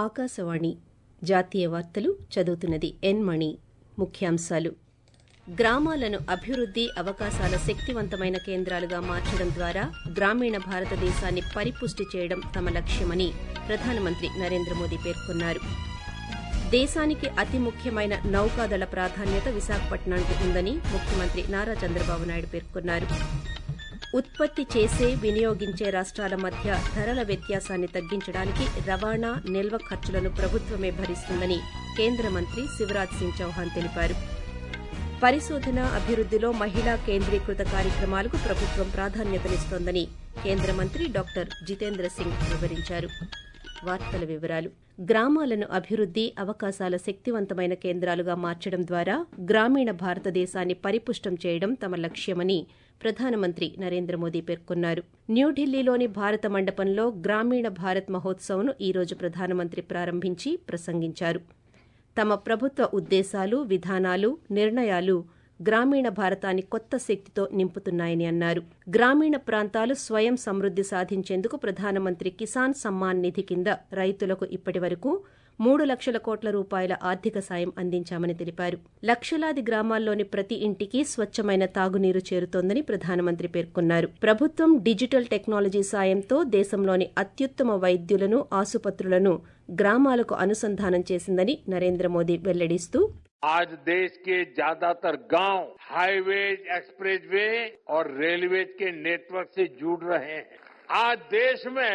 ఆకాశవాణి జాతీయ వార్తలు చదువుతున్నది ఎన్ మణి ముఖ్యాంశాలు గ్రామాలను అభివృద్ది అవకాశాల శక్తివంతమైన కేంద్రాలుగా మార్చడం ద్వారా గ్రామీణ భారతదేశాన్ని పరిపుష్టి చేయడం తమ లక్ష్యమని ప్రధానమంత్రి నరేంద్ర మోదీ పేర్కొన్నారు దేశానికి అతి ముఖ్యమైన నౌకాదళ ప్రాధాన్యత విశాఖపట్నానికి ఉందని ముఖ్యమంత్రి నారా చంద్రబాబు నాయుడు పేర్కొన్నారు ఉత్పత్తి చేసే వినియోగించే రాష్ట్రాల మధ్య ధరల వ్యత్యాసాన్ని తగ్గించడానికి రవాణా నిల్వ ఖర్చులను ప్రభుత్వమే భరిస్తుందని కేంద్ర మంత్రి శివరాజ్ సింగ్ చౌహాన్ తెలిపారు పరిశోధన అభివృద్దిలో మహిళా కేంద్రీకృత కార్యక్రమాలకు ప్రభుత్వం ప్రాధాన్యతనిస్తోందని కేంద్ర మంత్రి డాక్టర్ జితేంద్ర సింగ్ వివరించారు వార్తల వివరాలు గ్రామాలను అభివృద్ది అవకాశాల శక్తివంతమైన కేంద్రాలుగా మార్చడం ద్వారా గ్రామీణ భారతదేశాన్ని పరిపుష్టం చేయడం తమ లక్ష్యమని ప్రధానమంత్రి నరేంద్ర మోదీ పేర్కొన్నారు న్యూఢిల్లీలోని భారత మండపంలో గ్రామీణ భారత్ మహోత్సవ్ను ఈ రోజు ప్రధానమంత్రి ప్రారంభించి ప్రసంగించారు తమ ప్రభుత్వ ఉద్దేశాలు విధానాలు నిర్ణయాలు గ్రామీణ భారతాన్ని కొత్త శక్తితో నింపుతున్నాయని అన్నారు గ్రామీణ ప్రాంతాలు స్వయం సమృద్ది సాధించేందుకు ప్రధానమంత్రి కిసాన్ సమ్మాన్ నిధి కింద రైతులకు ఇప్పటి వరకు మూడు లక్షల కోట్ల రూపాయల ఆర్థిక సాయం అందించామని తెలిపారు లక్షలాది గ్రామాల్లోని ప్రతి ఇంటికి స్వచ్ఛమైన తాగునీరు చేరుతోందని ప్రధానమంత్రి పేర్కొన్నారు ప్రభుత్వం డిజిటల్ టెక్నాలజీ సాయంతో దేశంలోని అత్యుత్తమ వైద్యులను ఆసుపత్రులను గ్రామాలకు అనుసంధానం చేసిందని నరేంద్ర మోదీ వెల్లడిస్తూ आज देश के ज्यादातर गांव हाईवेज एक्सप्रेसवे और रेलवेज के नेटवर्क से जुड़ रहे हैं आज देश में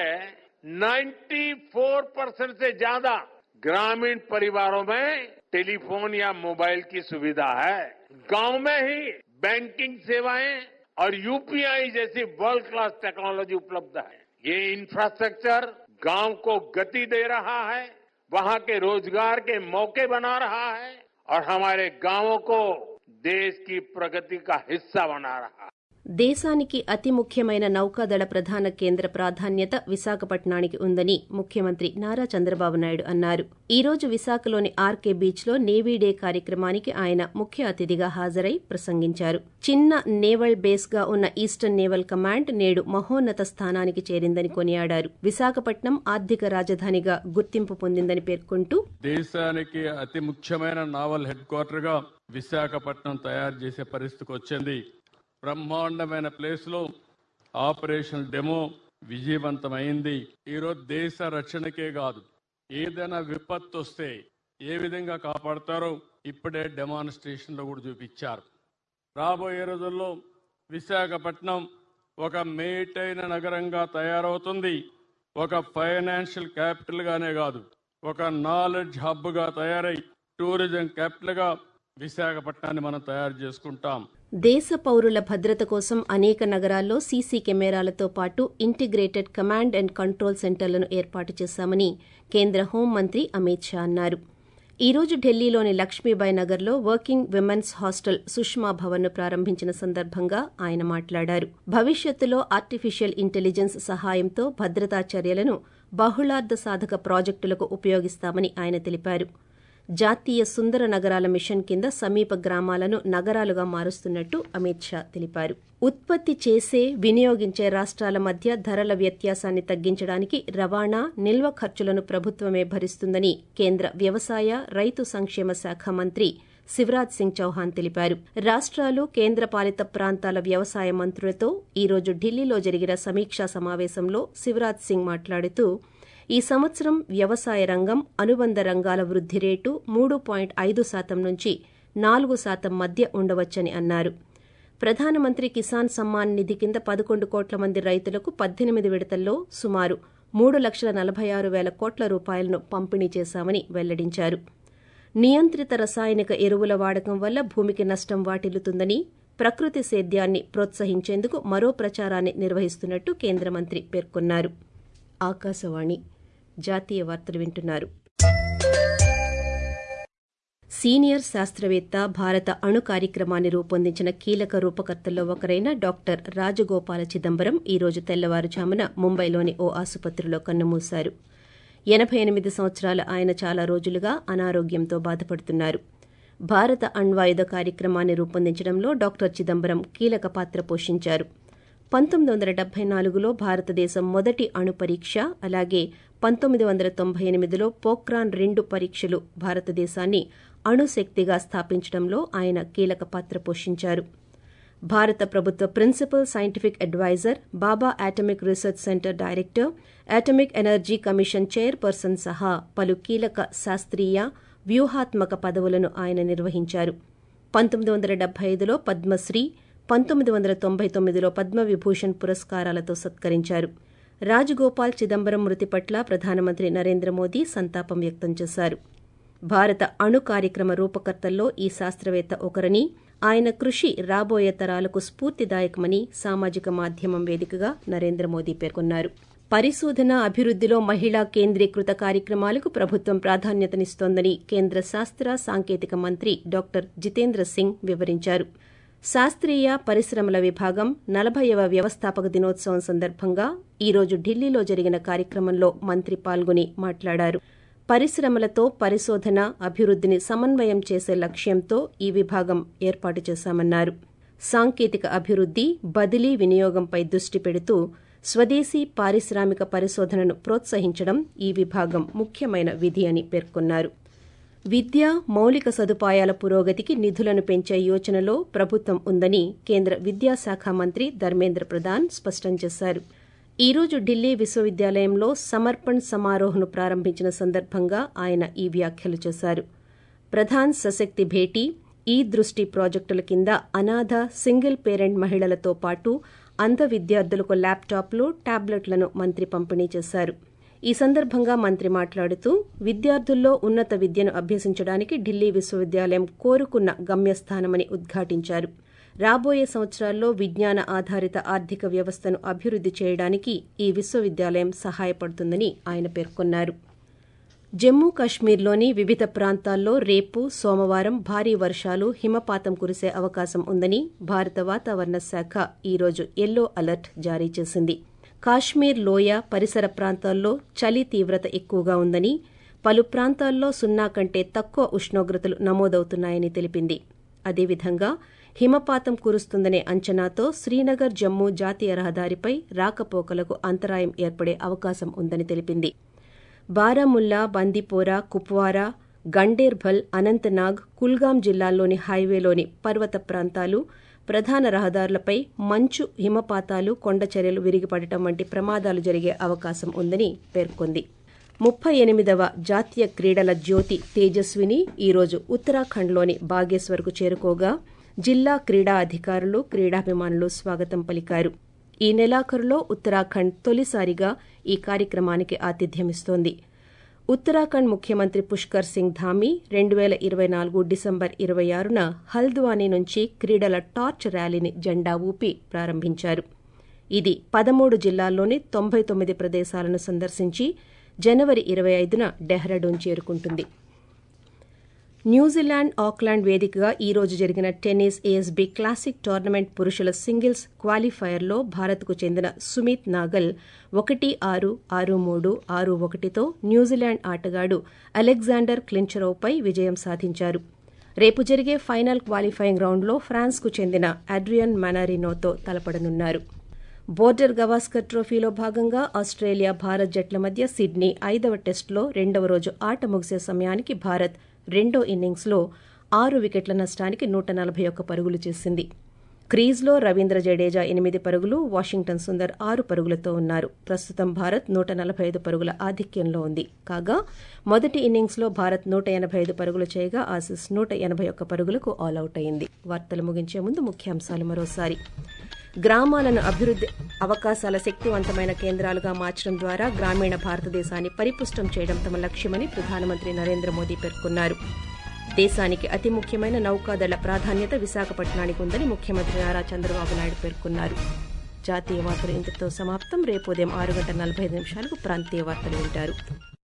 94 परसेंट से ज्यादा ग्रामीण परिवारों में टेलीफोन या मोबाइल की सुविधा है गांव में ही बैंकिंग सेवाएं और यूपीआई जैसी वर्ल्ड क्लास टेक्नोलॉजी उपलब्ध है ये इंफ्रास्ट्रक्चर गांव को गति दे रहा है वहां के रोजगार के मौके बना रहा है और हमारे गांवों को देश की प्रगति का हिस्सा बना रहा है దేశానికి అతి ముఖ్యమైన నౌకాదళ ప్రధాన కేంద్ర ప్రాధాన్యత విశాఖపట్నానికి ఉందని ముఖ్యమంత్రి నారా చంద్రబాబు నాయుడు అన్నారు ఈ రోజు విశాఖలోని ఆర్కే బీచ్లో నేవీ డే కార్యక్రమానికి ఆయన ముఖ్య అతిథిగా హాజరై ప్రసంగించారు చిన్న నేవల్ బేస్ గా ఉన్న ఈస్టర్న్ నేవల్ కమాండ్ నేడు మహోన్నత స్థానానికి చేరిందని కొనియాడారు విశాఖపట్నం ఆర్థిక రాజధానిగా గుర్తింపు పొందిందని పేర్కొంటూ దేశానికి అతి ముఖ్యమైన నావల్ హెడ్ క్వార్టర్ గా విశాఖపట్నం తయారు చేసే పరిస్థితికి వచ్చింది బ్రహ్మాండమైన ప్లేస్ లో ఆపరేషన్ డెమో విజయవంతమైంది ఈరోజు దేశ రక్షణకే కాదు ఏదైనా విపత్తు వస్తే ఏ విధంగా కాపాడతారో ఇప్పుడే డెమాన్స్ట్రేషన్ లో కూడా చూపించారు రాబోయే రోజుల్లో విశాఖపట్నం ఒక మేటైన నగరంగా తయారవుతుంది ఒక ఫైనాన్షియల్ క్యాపిటల్ గానే కాదు ఒక నాలెడ్జ్ హబ్ గా తయారై టూరిజం క్యాపిటల్ గా విశాఖపట్నాన్ని మనం తయారు చేసుకుంటాం దేశ పౌరుల భద్రత కోసం అనేక నగరాల్లో సీసీ కెమెరాలతో పాటు ఇంటిగ్రేటెడ్ కమాండ్ అండ్ కంట్రోల్ సెంటర్లను ఏర్పాటు చేశామని కేంద్ర హోంమంత్రి అమిత్ షా అన్నారు ఈ రోజు ఢిల్లీలోని లక్ష్మీబాయి నగర్లో వర్కింగ్ విమెన్స్ హాస్టల్ సుష్మా భవన్ను ప్రారంభించిన సందర్భంగా ఆయన మాట్లాడారు భవిష్యత్తులో ఆర్టిఫిషియల్ ఇంటెలిజెన్స్ సహాయంతో భద్రతా చర్యలను బహుళార్థ సాధక ప్రాజెక్టులకు ఉపయోగిస్తామని ఆయన తెలిపారు జాతీయ సుందర నగరాల మిషన్ కింద సమీప గ్రామాలను నగరాలుగా మారుస్తున్నట్టు అమిత్ షా తెలిపారు ఉత్పత్తి చేసే వినియోగించే రాష్ట్రాల మధ్య ధరల వ్యత్యాసాన్ని తగ్గించడానికి రవాణా నిల్వ ఖర్చులను ప్రభుత్వమే భరిస్తుందని కేంద్ర వ్యవసాయ రైతు సంక్షేమ శాఖ మంత్రి శివరాజ్ సింగ్ చౌహాన్ తెలిపారు రాష్ట్రాలు కేంద్రపాలిత ప్రాంతాల వ్యవసాయ మంత్రులతో ఈ రోజు ఢిల్లీలో జరిగిన సమీక్షా సమావేశంలో శివరాజ్ సింగ్ మాట్లాడుతూ ఈ సంవత్సరం వ్యవసాయ రంగం అనుబంధ రంగాల వృద్ది రేటు మూడు పాయింట్ ఐదు శాతం నుంచి నాలుగు శాతం మధ్య ఉండవచ్చని అన్నారు ప్రధానమంత్రి కిసాన్ సమ్మాన్ నిధి కింద పదకొండు కోట్ల మంది రైతులకు పద్దెనిమిది విడతల్లో సుమారు మూడు లక్షల నలభై ఆరు వేల కోట్ల రూపాయలను పంపిణీ చేశామని వెల్లడించారు నియంత్రిత రసాయనిక ఎరువుల వాడకం వల్ల భూమికి నష్టం వాటిల్లుతుందని ప్రకృతి సేద్యాన్ని ప్రోత్సహించేందుకు మరో ప్రచారాన్ని నిర్వహిస్తున్నట్టు కేంద్ర మంత్రి పేర్కొన్నారు ఆకాశవాణి జాతీయ వార్తలు వింటున్నారు సీనియర్ శాస్త్రవేత్త భారత అణు కార్యక్రమాన్ని రూపొందించిన కీలక రూపకర్తల్లో ఒకరైన డాక్టర్ రాజగోపాల చిదంబరం ఈ రోజు తెల్లవారుజామున ముంబైలోని ఓ ఆసుపత్రిలో కన్నుమూశారు ఎనబై ఎనిమిది సంవత్సరాల ఆయన చాలా రోజులుగా అనారోగ్యంతో బాధపడుతున్నారు భారత అణ్వాయుధ కార్యక్రమాన్ని రూపొందించడంలో డాక్టర్ చిదంబరం కీలక పాత్ర పోషించారు పంతొమ్మిది వందల డెబ్బై నాలుగులో భారతదేశం మొదటి అణు పరీక్ష అలాగే పంతొమ్మిది వందల తొంభై ఎనిమిదిలో పోఖ్రాన్ రెండు పరీక్షలు భారతదేశాన్ని అణుశక్తిగా స్థాపించడంలో ఆయన కీలక పాత్ర పోషించారు భారత ప్రభుత్వ principal scientific adviser Bhabha atomic research centre director atomic energy commission chairperson సహా పలు కీలక శాస్త్రీయ వ్యూహాత్మక పదవులను ఆయన నిర్వహించారు పంతొమ్మిది వందల డెబ్బై ఐదులో పద్మశ్రీ పంతొమ్మిది వందల తొంభై తొమ్మిదిలో పద్మవిభూషణ్ పురస్కారాలతో సత్కరించారు రాజగోపాల్ చిదంబరం మృతి పట్ల ప్రధానమంత్రి నరేంద్ర మోదీ సంతాపం వ్యక్తం చేశారు భారత అణు కార్యక్రమ రూపకర్తల్లో ఈ శాస్త్రవేత్త ఒకరని ఆయన కృషి రాబోయే తరాలకు స్ఫూర్తిదాయకమని సామాజిక మాధ్యమం వేదికగా నరేంద్ర మోదీ పేర్కొన్నారు పరిశోధన అభివృద్దిలో మహిళా కేంద్రీకృత కార్యక్రమాలకు ప్రభుత్వం ప్రాధాన్యతనిస్తోందని కేంద్ర శాస్త్ర సాంకేతిక మంత్రి డాక్టర్ జితేంద్ర సింగ్ వివరించారు శాస్త్రీయ పరిశ్రమల విభాగం నలభైవ వ్యవస్థాపక దినోత్సవం సందర్భంగా ఈరోజు ఢిల్లీలో జరిగిన కార్యక్రమంలో మంత్రి పాల్గొని మాట్లాడారు పరిశ్రమలతో పరిశోధన అభివృద్దిని సమన్వయం చేసే లక్ష్యంతో ఈ విభాగం ఏర్పాటు చేశామన్నారు సాంకేతిక అభివృద్ది బదిలీ వినియోగంపై దృష్టి పెడుతూ స్వదేశీ పారిశ్రామిక పరిశోధనను ప్రోత్సహించడం ఈ విభాగం ముఖ్యమైన విధి అని పేర్కొన్నారు విద్య మౌలిక సదుపాయాల పురోగతికి నిధులను పెంచే యోచనలో ప్రభుత్వం ఉందని కేంద్ర విద్యాశాఖ మంత్రి ధర్మేంద్ర ప్రధాన్ స్పష్టం చేశారు ఈ రోజు ఢిల్లీ విశ్వవిద్యాలయంలో సమర్పణ్ సమారోహ్ను ప్రారంభించిన సందర్భంగా ఆయన ఈ వ్యాఖ్యలు చేశారు ప్రధాన్ సశక్తి భేటీ ఈ దృష్టి ప్రాజెక్టుల కింద అనాథ సింగిల్ పేరెంట్ మహిళలతో పాటు అంధ విద్యార్థులకు ల్యాప్టాప్లు టాబ్లెట్లను మంత్రి పంపిణీ చేశారు ఈ సందర్భంగా మంత్రి మాట్లాడుతూ విద్యార్థుల్లో ఉన్నత విద్యను అభ్యసించడానికి ఢిల్లీ విశ్వవిద్యాలయం కోరుకున్న గమ్యస్థానమని ఉద్ఘాటించారు రాబోయే సంవత్సరాల్లో విజ్ఞాన ఆధారిత ఆర్థిక వ్యవస్థను అభివృద్ది చేయడానికి ఈ విశ్వవిద్యాలయం సహాయపడుతుందని ఆయన పేర్కొన్నారు జమ్మూ కశ్మీర్లోని వివిధ ప్రాంతాల్లో రేపు సోమవారం భారీ వర్షాలు హిమపాతం కురిసే అవకాశం ఉందని భారత వాతావరణ శాఖ ఈరోజు ఎల్లో అలర్ట్ జారీ చేసింది కాశ్మీర్ లోయ పరిసర ప్రాంతాల్లో చలి తీవ్రత ఎక్కువగా ఉందని పలు ప్రాంతాల్లో సున్నా కంటే తక్కువ ఉష్ణోగ్రతలు నమోదవుతున్నాయని తెలిపింది అదేవిధంగా హిమపాతం కురుస్తుందనే అంచనాతో శ్రీనగర్ జమ్మూ జాతీయ రహదారిపై రాకపోకలకు అంతరాయం ఏర్పడే అవకాశం ఉందని తెలిపింది బారాముల్లా బందీపోరా కుప్వారా గండేర్బల్ అనంతనాగ్ కుల్గాం జిల్లాల్లోని హైవేలోని పర్వత ప్రాంతాలు ప్రధాన రహదారులపై మంచు హిమపాతాలు కొండచర్యలు విరిగిపడటం వంటి ప్రమాదాలు జరిగే అవకాశం ఉందని పేర్కొంది ముప్పై ఎనిమిదవ జాతీయ క్రీడల జ్యోతి తేజస్విని ఈరోజు ఉత్తరాఖండ్లోని బాగేశ్వర్కు చేరుకోగా జిల్లా క్రీడా అధికారులు క్రీడాభిమానులు స్వాగతం పలికారు ఈ నెలాఖరులో ఉత్తరాఖండ్ తొలిసారిగా ఈ కార్యక్రమానికి ఆతిథ్యమిస్తోంది ఉత్తరాఖండ్ ముఖ్యమంత్రి పుష్కర్ సింగ్ ధామీ రెండు వేల ఇరవై నాలుగు డిసెంబర్ ఇరవై ఆరున హల్ద్వానీ నుంచి క్రీడల టార్చ్ ర్యాలీని జెండా ఊపి ప్రారంభించారు ఇది పదమూడు జిల్లాల్లోని తొంభై తొమ్మిది ప్రదేశాలను సందర్శించి జనవరి ఇరవై ఐదున డెహ్రాడూన్ చేరుకుంటుంది న్యూజిలాండ్ ఆక్లాండ్ వేదికగా ఈ రోజు జరిగిన టెన్నిస్ ఏఎస్బీ క్లాసిక్ టోర్నమెంట్ పురుషుల సింగిల్స్ క్వాలిఫైయర్లో భారత్కు చెందిన సుమిత్ నాగల్ ఒకటి ఆరు ఆరు మూడు ఆరు ఒకటితో న్యూజిలాండ్ ఆటగాడు అలెగ్జాండర్ క్లించరోపై విజయం సాధించారు రేపు జరిగే ఫైనల్ క్వాలిఫైయింగ్ రౌండ్లో ఫ్రాన్స్కు చెందిన అడ్రియన్ మనారినోతో తలపడనున్నారు బోర్డర్ గవాస్కర్ ట్రోఫీలో భాగంగా ఆస్ట్రేలియా భారత్ జట్ల మధ్య సిడ్నీ ఐదవ టెస్టులో రెండవ రోజు ఆట ముగిసే సమయానికి భారత్ రెండో ఇన్నింగ్స్లో ఆరు వికెట్ల నష్టానికి నూట నలభై ఒక్క పరుగులు చేసింది క్రీజ్లో రవీంద్ర జడేజా ఎనిమిది పరుగులు వాషింగ్టన్ సుందర్ ఆరు పరుగులతో ఉన్నారు ప్రస్తుతం భారత్ నూట నలభై ఐదు పరుగుల ఆధిక్యంలో ఉంది కాగా మొదటి ఇన్నింగ్స్లో భారత్ నూట ఎనభై ఐదు పరుగులు చేయగా ఆసిస్ నూట ఎనభై ఒక్క పరుగులకు ఆల్అవుట్ అయింది వార్తలు ముగించే ముందు ముఖ్యాంశాలు మరోసారి గ్రామాలను అభివృద్ధి అవకాశాల శక్తివంతమైన కేంద్రాలుగా మార్చడం ద్వారా గ్రామీణ భారతదేశాన్ని పరిపుష్టం చేయడం తమ లక్ష్యమని ప్రధానమంత్రి నరేంద్ర మోదీ పేర్కొన్నారు దేశానికి అతి ముఖ్యమైన నౌకాదళ ప్రాధాన్యత విశాఖపట్నానికి ఉందని ముఖ్యమంత్రి నారా చంద్రబాబు నాయుడు పేర్కొన్నారు జాతీయ వార్తలు ఇంతటితో సమాప్తం రేపు ఉదయం ఆరు గంటల నలభై ఐదు నిమిషాలకు ప్రాంతీయ వార్తలు వింటారు